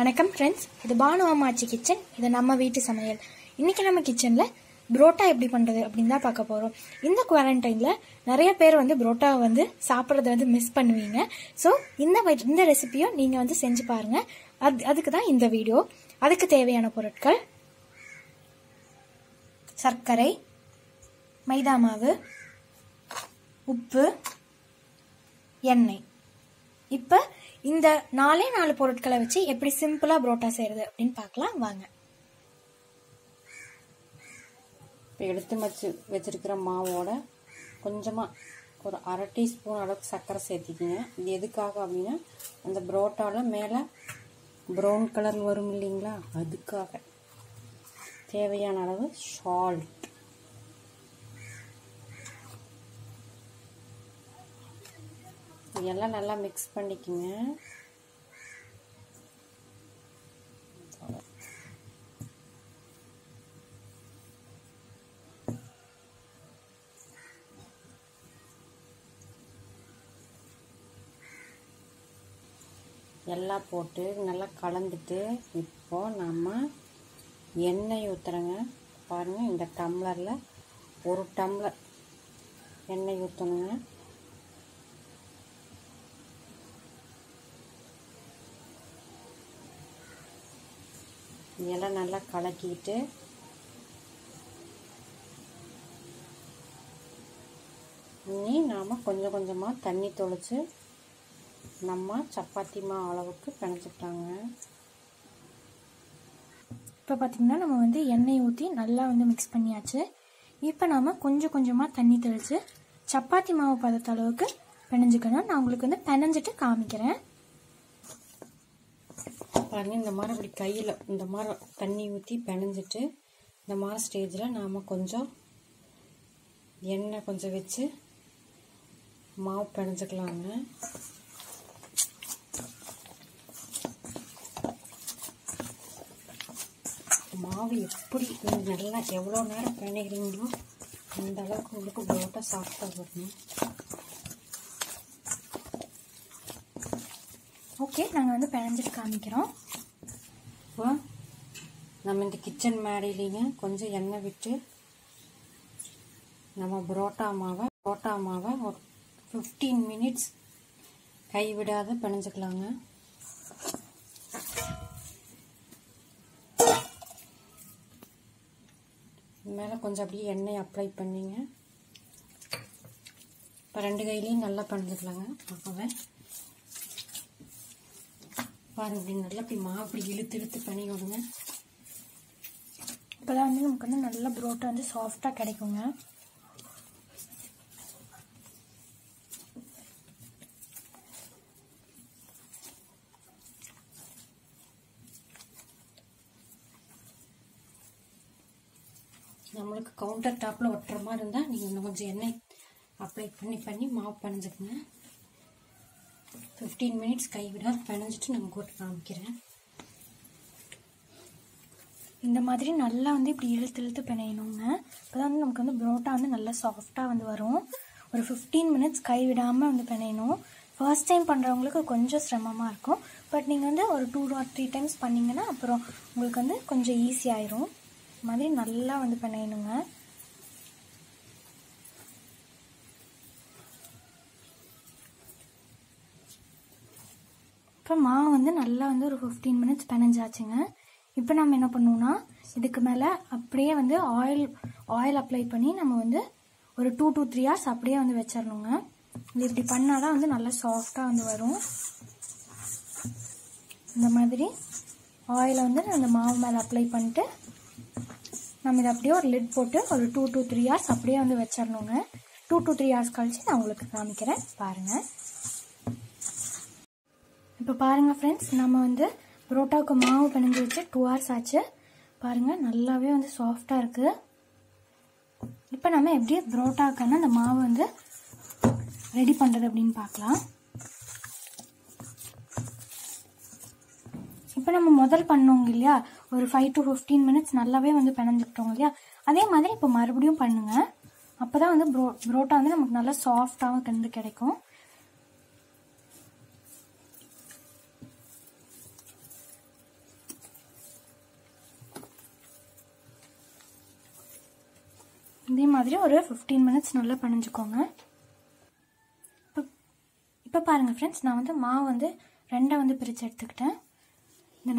வணக்கம் ஃப்ரெண்ட்ஸ் இது பானு அம்மாச்சி கிச்சன் இது நம்ம வீட்டு சமையல் இன்னைக்கு நம்ம கிச்சனில் புரோட்டா எப்படி பண்ணுறது அப்படின்னு தான் பார்க்க போகிறோம் இந்த குவாரண்டைனில் நிறைய பேர் வந்து புரோட்டாவை வந்து சாப்பிட்றத வந்து மிஸ் பண்ணுவீங்க ஸோ இந்த வை- இந்த ரெசிபியும் நீங்கள் வந்து செஞ்சு பாருங்கள் அது அதுக்கு தான் இந்த வீடியோ அதுக்கு தேவையான பொருட்கள் சர்க்கரை மைதா மாவு உப்பு எண்ணெய் இப்போ இந்த நாலே நாலு பொருட்களை வச்சு எப்படி சிம்பிளா புரோட்டா செய்யறது அப்படின்னு பார்க்கலாம் வாங்க இப்போ எடுத்து வச்சு வச்சிருக்கிற மாவோட கொஞ்சமாக ஒரு அரை டீஸ்பூன் அளவுக்கு சர்க்கரை சேர்த்திக்கிங்க இது எதுக்காக அப்படின்னா அந்த புரோட்டாவில் மேலே ப்ரௌன் கலர் வரும் இல்லைங்களா அதுக்காக தேவையான அளவு சால்ட் இதெல்லாம் நல்லா மிக்ஸ் பண்ணிக்கோங்க எல்லாம் போட்டு நல்லா கலந்துட்டு இப்போ நம்ம எண்ணெய் ஊற்றுறோங்க பாருங்கள் இந்த டம்ளரில் ஒரு டம்ளர் எண்ணெய் ஊற்றணுங்க இதெல்லாம் நல்லா கலக்கிட்டு இனி நாம் கொஞ்சம் கொஞ்சமாக தண்ணி தொளிச்சு நம்ம சப்பாத்தி மாவு அளவுக்கு பிணைச்சிட்டாங்க இப்போ பார்த்தீங்கன்னா நம்ம வந்து எண்ணெய் ஊற்றி நல்லா வந்து மிக்ஸ் பண்ணியாச்சு இப்போ நாம கொஞ்சம் கொஞ்சமாக தண்ணி தெளித்து சப்பாத்தி மாவு பதத்த அளவுக்கு பிணைஞ்சுக்கணும் நான் உங்களுக்கு வந்து பிணைஞ்சிட்டு காமிக்கிறேன் பாருங்க இந்த மாதிரி அப்படி கையில் இந்த மாதிரி தண்ணி ஊற்றி பிணைஞ்சிட்டு இந்த மாதிரி ஸ்டேஜில் நாம் கொஞ்சம் எண்ணெய் கொஞ்சம் வச்சு மாவு பிணைஞ்சிக்கலாங்க மாவு எப்படி நீங்க நல்லா எவ்வளோ நேரம் பிணைகிறீங்களோ அந்த அளவுக்கு உங்களுக்கு புரோட்டா சாஃப்டாக வரணும் ஓகே நாங்கள் வந்து பிணைஞ்சிட்டு காமிக்கிறோம் இப்போ நம்ம இந்த கிச்சன் மேடையிலைங்க கொஞ்சம் எண்ணெய் விட்டு நம்ம புரோட்டா மாவை புரோட்டா மாவை ஒரு ஃபிஃப்டீன் மினிட்ஸ் கைவிடாத பிணைஞ்சுக்கலாங்க மேலே கொஞ்சம் அப்படியே எண்ணெய் அப்ளை பண்ணிங்க இப்போ ரெண்டு கையிலையும் நல்லா பிணைஞ்சுக்கலாங்க மாவை பாருங்க இப்படி நல்லா இப்படி மாவு இப்படி இழுத்து இழுத்து பண்ணி விடுங்க இப்போதான் வந்து நமக்கு வந்து நல்ல புரோட்டா வந்து சாஃப்டாக கிடைக்குங்க நம்மளுக்கு கவுண்டர் டாப்பில் ஒட்டுற மாதிரி இருந்தால் நீங்கள் இன்னும் கொஞ்சம் எண்ணெய் அப்ளை பண்ணி பண்ணி மாவு பிணைஞ்சுக்குங்க ஃபிஃப்டீன் மினிட்ஸ் கைவிடாத பிணைஞ்சிட்டு நான் போட்டு காமிக்கிறேன் இந்த மாதிரி நல்லா வந்து இப்படி இழுத்து இழுத்து பிணையணுங்க அப்போ வந்து நமக்கு வந்து புரோட்டா வந்து நல்லா சாஃப்டாக வந்து வரும் ஒரு ஃபிஃப்டீன் மினிட்ஸ் கை விடாமல் வந்து பிணையணும் ஃபர்ஸ்ட் டைம் பண்ணுறவங்களுக்கு கொஞ்சம் சிரமமாக இருக்கும் பட் நீங்கள் வந்து ஒரு டூ ஆர் த்ரீ டைம்ஸ் பண்ணிங்கன்னா அப்புறம் உங்களுக்கு வந்து கொஞ்சம் ஈஸி ஆயிரும் இந்த மாதிரி நல்லா வந்து பிணையணுங்க இப்போ மாவு வந்து நல்லா வந்து ஒரு ஃபிஃப்டீன் மினிட்ஸ் பிணைஞ்சாச்சுங்க இப்போ நம்ம என்ன பண்ணுவோம்னா இதுக்கு மேலே அப்படியே வந்து ஆயில் ஆயில் அப்ளை பண்ணி நம்ம வந்து ஒரு டூ டூ த்ரீ ஹவர்ஸ் அப்படியே வந்து வச்சிடணுங்க இது இப்படி பண்ணாதான் வந்து நல்லா சாஃப்டாக வந்து வரும் இந்த மாதிரி ஆயிலை வந்து அந்த மாவு மேலே அப்ளை பண்ணிட்டு நம்ம இதை அப்படியே ஒரு லிட் போட்டு ஒரு டூ டூ த்ரீ ஹவர்ஸ் அப்படியே வந்து வச்சிடணுங்க டூ டூ த்ரீ ஹவர்ஸ் கழிச்சு நான் உங்களுக்கு காமிக்கிறேன் பாருங்கள் இப்போ பாருங்கள் ஃப்ரெண்ட்ஸ் நம்ம வந்து புரோட்டாவுக்கு மாவு பிணைஞ்சு வச்சு டூ ஹவர்ஸ் ஆச்சு பாருங்கள் நல்லாவே வந்து சாஃப்டாக இருக்குது இப்போ நம்ம எப்படி புரோட்டாக்கான அந்த மாவு வந்து ரெடி பண்ணுறது அப்படின்னு பார்க்கலாம் இப்போ நம்ம முதல் பண்ணோங்க இல்லையா ஒரு ஃபைவ் டு ஃபிஃப்டீன் மினிட்ஸ் நல்லாவே வந்து பிணைஞ்சுக்கிட்டோம் இல்லையா அதே மாதிரி இப்போ மறுபடியும் பண்ணுங்க அப்போ தான் வந்து ப்ரோ புரோட்டா வந்து நமக்கு நல்லா சாஃப்டாகவும் வந்து கிடைக்கும் இதே மாதிரி ஒரு ஃபிஃப்டீன் மினிட்ஸ் நல்லா பிணைஞ்சுக்கோங்க இப்போ இப்போ பாருங்கள் ஃப்ரெண்ட்ஸ் நான் வந்து மாவு வந்து ரெண்டாக வந்து பிரித்து எடுத்துக்கிட்டேன் இந்த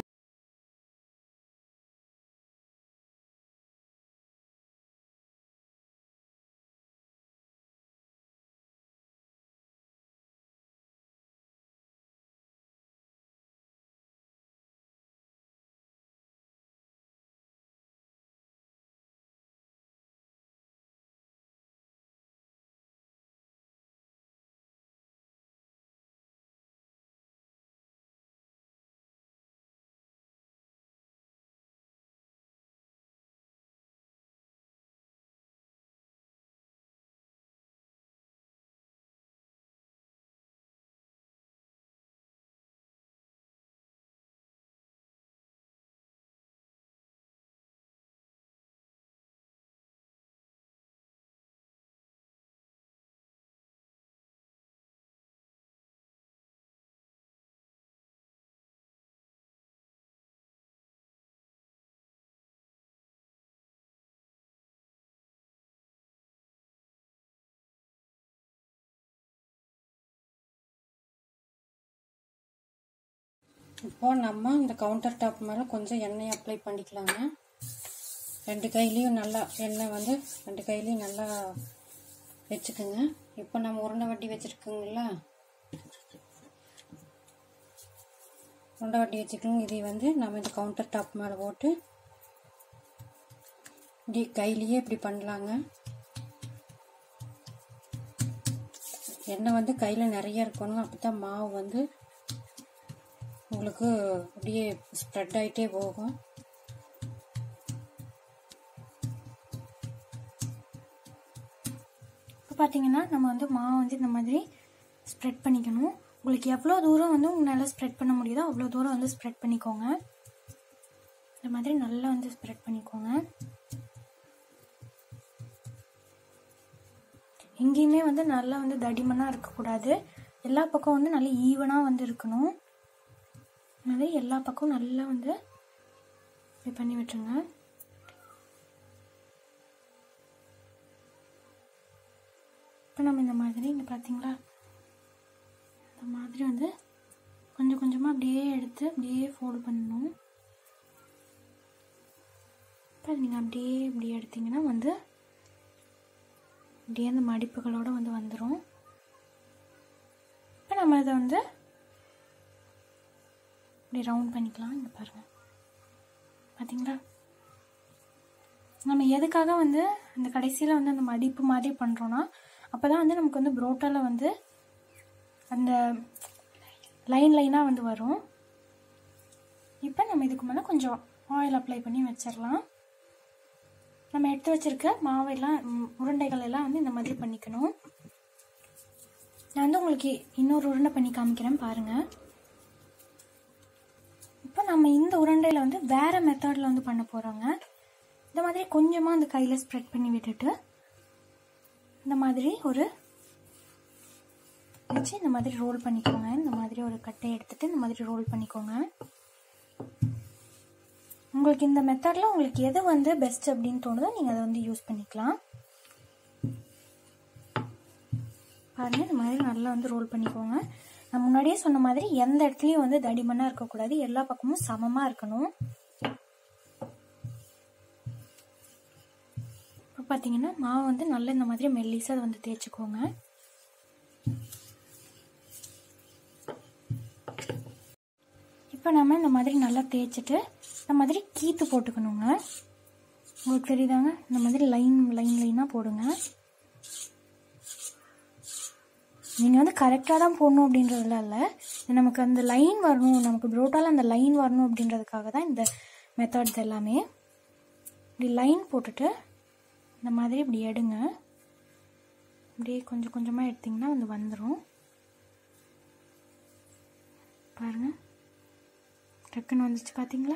இப்போ நம்ம இந்த கவுண்டர் டாப் மேலே கொஞ்சம் எண்ணெய் அப்ளை பண்ணிக்கலாங்க ரெண்டு கையிலையும் நல்லா எண்ணெய் வந்து ரெண்டு கையிலையும் நல்லா வச்சுக்கோங்க இப்போ நம்ம உருண்டை வட்டி வச்சுருக்குங்களா உருண்டை வட்டி வச்சுக்கணும் இதை வந்து நம்ம இந்த கவுண்டர் டாப் மேலே போட்டு இப்படி கையிலேயே இப்படி பண்ணலாங்க எண்ணெய் வந்து கையில் நிறைய இருக்கணும் அப்போ தான் மாவு வந்து உங்களுக்கு அப்படியே ஸ்ப்ரெட் ஆகிட்டே போகும் இப்போ பார்த்தீங்கன்னா நம்ம வந்து மாவு வந்து இந்த மாதிரி ஸ்ப்ரெட் பண்ணிக்கணும் உங்களுக்கு எவ்வளோ தூரம் வந்து உங்களால் ஸ்ப்ரெட் பண்ண முடியுதோ அவ்வளோ தூரம் வந்து ஸ்ப்ரெட் பண்ணிக்கோங்க இந்த மாதிரி நல்லா வந்து ஸ்ப்ரெட் பண்ணிக்கோங்க எங்கேயுமே வந்து நல்லா வந்து தடிமனாக இருக்கக்கூடாது எல்லா பக்கம் வந்து நல்லா ஈவனாக வந்து இருக்கணும் இந்த மாதிரி எல்லா பக்கம் நல்லா வந்து இப்படி பண்ணி விட்டுருங்க இப்போ நம்ம இந்த மாதிரி இங்கே பார்த்தீங்களா இந்த மாதிரி வந்து கொஞ்சம் கொஞ்சமாக அப்படியே எடுத்து அப்படியே ஃபோல்டு பண்ணணும் இப்போ நீங்கள் அப்படியே இப்படி எடுத்தீங்கன்னா வந்து அப்படியே அந்த மடிப்புகளோடு வந்து வந்துடும் இப்போ நம்ம இதை வந்து இப்படி ரவுண்ட் பண்ணிக்கலாம் இங்கே பாருங்கள் பார்த்தீங்களா நம்ம எதுக்காக வந்து அந்த கடைசியில் வந்து அந்த மடிப்பு மாதிரி பண்ணுறோன்னா அப்போ தான் வந்து நமக்கு வந்து புரோட்டாவில் வந்து அந்த லைன் லைனாக வந்து வரும் இப்போ நம்ம இதுக்கு மேலே கொஞ்சம் ஆயில் அப்ளை பண்ணி வச்சிடலாம் நம்ம எடுத்து வச்சிருக்க மாவெல்லாம் ம், உருண்டைகள் எல்லாம் வந்து இந்த மாதிரி பண்ணிக்கணும் நான் வந்து உங்களுக்கு இன்னொரு உருண்டை பண்ணி காமிக்கிறேன் பாருங்கள் இப்போ நம்ம இந்த உருண்டையில் வந்து வேறு மெத்தடில் வந்து பண்ண போகிறோங்க இந்த மாதிரி கொஞ்சமாக அந்த கையில் ஸ்ப்ரெட் பண்ணி விட்டுட்டு இந்த மாதிரி ஒரு வச்சு இந்த மாதிரி ரோல் பண்ணிக்கோங்க இந்த மாதிரி ஒரு கட்டையை எடுத்துட்டு இந்த மாதிரி ரோல் பண்ணிக்கோங்க உங்களுக்கு இந்த மெத்தடில் உங்களுக்கு எது வந்து பெஸ்ட் அப்படின்னு தோணுதோ நீங்கள் அதை வந்து யூஸ் பண்ணிக்கலாம் பாருங்கள் இந்த மாதிரி நல்லா வந்து ரோல் பண்ணிக்கோங்க நான் முன்னாடியே சொன்ன மாதிரி எந்த இடத்துலையும் வந்து தடிமனாக இருக்கக்கூடாது எல்லா பக்கமும் சமமாக இருக்கணும் இப்போ பார்த்தீங்கன்னா மாவு வந்து நல்லா இந்த மாதிரி மெல்லிஸாக வந்து தேய்ச்சிக்கோங்க இப்போ நம்ம இந்த மாதிரி நல்லா தேய்ச்சிட்டு இந்த மாதிரி கீத்து போட்டுக்கணுங்க உங்களுக்கு தெரியுதாங்க இந்த மாதிரி லைன் லைன் லைனாக போடுங்க நீங்கள் வந்து கரெக்டாக தான் போடணும் அப்படின்றதுலாம் இல்லை இது நமக்கு அந்த லைன் வரணும் நமக்கு புரோட்டாவில் அந்த லைன் வரணும் அப்படின்றதுக்காக தான் இந்த மெத்தட்ஸ் எல்லாமே இப்படி லைன் போட்டுட்டு இந்த மாதிரி இப்படி எடுங்க இப்படியே கொஞ்சம் கொஞ்சமாக எடுத்திங்கன்னா வந்து வந்துடும் பாருங்கள் டக்குன்னு வந்துச்சு பார்த்தீங்களா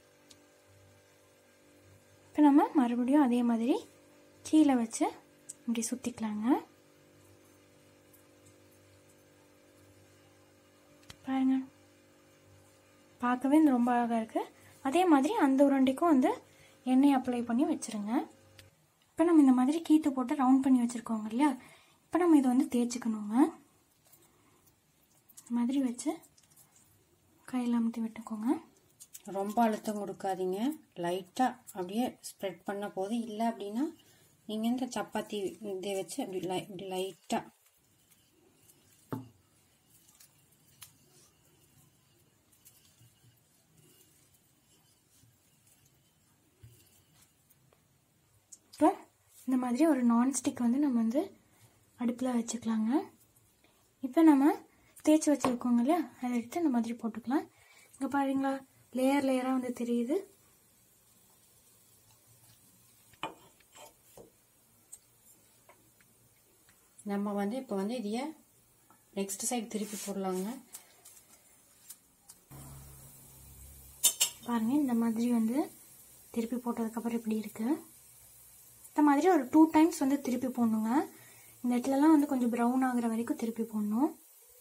இப்போ நம்ம மறுபடியும் அதே மாதிரி கீழே வச்சு இப்படி சுற்றிக்கலாங்க பாருங்க பார்க்கவே இது ரொம்ப அழகாக இருக்குது அதே மாதிரி அந்த உருண்டைக்கும் வந்து எண்ணெய் அப்ளை பண்ணி வச்சுருங்க இப்போ நம்ம இந்த மாதிரி கீத்து போட்டு ரவுண்ட் பண்ணி வச்சுருக்கோங்க இல்லையா இப்போ நம்ம இதை வந்து தேய்ச்சிக்கணுங்க இந்த மாதிரி வச்சு கையில் அமுத்தி விட்டுக்கோங்க ரொம்ப அழுத்தம் கொடுக்காதீங்க லைட்டாக அப்படியே ஸ்ப்ரெட் பண்ண போதும் இல்லை அப்படின்னா நீங்கள் இந்த சப்பாத்தி இதை வச்சு அப்படி லை இப்படி லைட்டாக இப்போ இந்த மாதிரி ஒரு நான்ஸ்டிக் வந்து நம்ம வந்து அடுப்பில் வச்சுக்கலாங்க இப்போ நம்ம தேய்ச்சி வச்சுருக்கோங்க இல்லையா அதை எடுத்து இந்த மாதிரி போட்டுக்கலாம் இங்கே பாருங்களா லேயர் லேயராக வந்து தெரியுது நம்ம வந்து இப்போ வந்து இதைய நெக்ஸ்ட் சைடு திருப்பி போடலாங்க பாருங்க இந்த மாதிரி வந்து திருப்பி போட்டதுக்கப்புறம் இப்படி இருக்கு இந்த மாதிரி ஒரு டூ டைம்ஸ் வந்து திருப்பி போடணுங்க இந்த இடத்துலலாம் வந்து கொஞ்சம் ப்ரௌன் ஆகுற வரைக்கும் திருப்பி போடணும்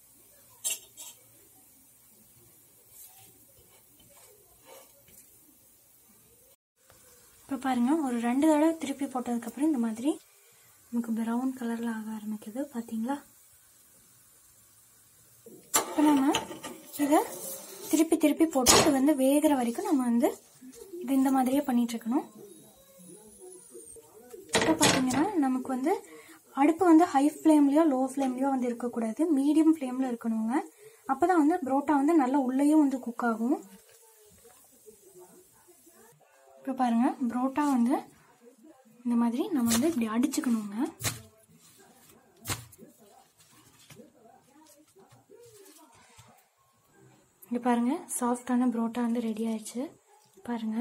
இப்போ பாருங்க ஒரு ரெண்டு தடவை திருப்பி போட்டதுக்கப்புறம் இந்த மாதிரி நமக்கு ப்ரௌன் கலரில் ஆக ஆரம்பிக்குது பார்த்தீங்களா இப்போ நம்ம இதை திருப்பி திருப்பி போட்டு இது வந்து வேகிற வரைக்கும் நம்ம வந்து இது இந்த மாதிரியே பண்ணிட்டு இருக்கணும் இப்போ பார்த்தீங்கன்னா நமக்கு வந்து அடுப்பு வந்து ஹை ஃப்ளேம்லேயோ லோ ஃப்ளேம்லேயோ வந்து இருக்கக்கூடாது மீடியம் ஃப்ளேமில் இருக்கணுங்க அப்போ தான் வந்து புரோட்டா வந்து நல்லா உள்ளேயும் வந்து குக் ஆகும் இப்போ பாருங்க புரோட்டா வந்து இந்த மாதிரி நம்ம வந்து இப்படி அடிச்சுக்கணுங்க இங்க பாருங்க சாஃப்டான புரோட்டா வந்து ரெடி ஆயிடுச்சு பாருங்க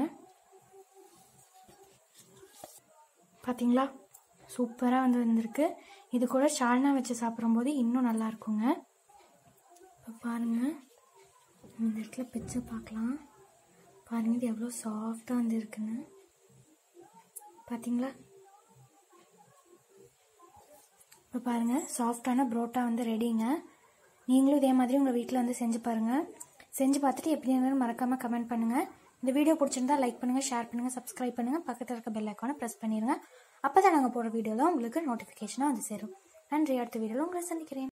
பாத்தீங்களா சூப்பராக வந்து வந்திருக்கு இது கூட ஷால்னா வச்சு சாப்பிடும்போது இன்னும் நல்லா இருக்குங்க இப்போ பாருங்க இந்த இடத்துல பிச்சு பார்க்கலாம் பாருங்க இது எவ்வளோ சாஃப்டாக வந்து இருக்குன்னு பார்த்தீங்களா இப்போ பாருங்க சாஃப்டான புரோட்டா வந்து ரெடிங்க நீங்களும் இதே மாதிரி உங்கள் வீட்டில் வந்து செஞ்சு பாருங்க செஞ்சு பார்த்துட்டு எப்படி இருந்தாலும் மறக்காம கமெண்ட் பண்ணுங்க இந்த வீடியோ பிடிச்சிருந்தா லைக் பண்ணுங்க ஷேர் பண்ணுங்க சப்ஸ்கிரைப் பண்ணுங்க பக்கத்தில் இருக்க பெல் ஐக்கானை ப்ரெஸ் பண்ணிடுங்க அப்போ தான் நாங்கள் போகிற வீடியோலாம் உங்களுக்கு நோட்டிஃபிகேஷனாக வந்து சேரும் நன்றி அடுத்த வீடியோவில் உங்களை சந்திக்கிறேன்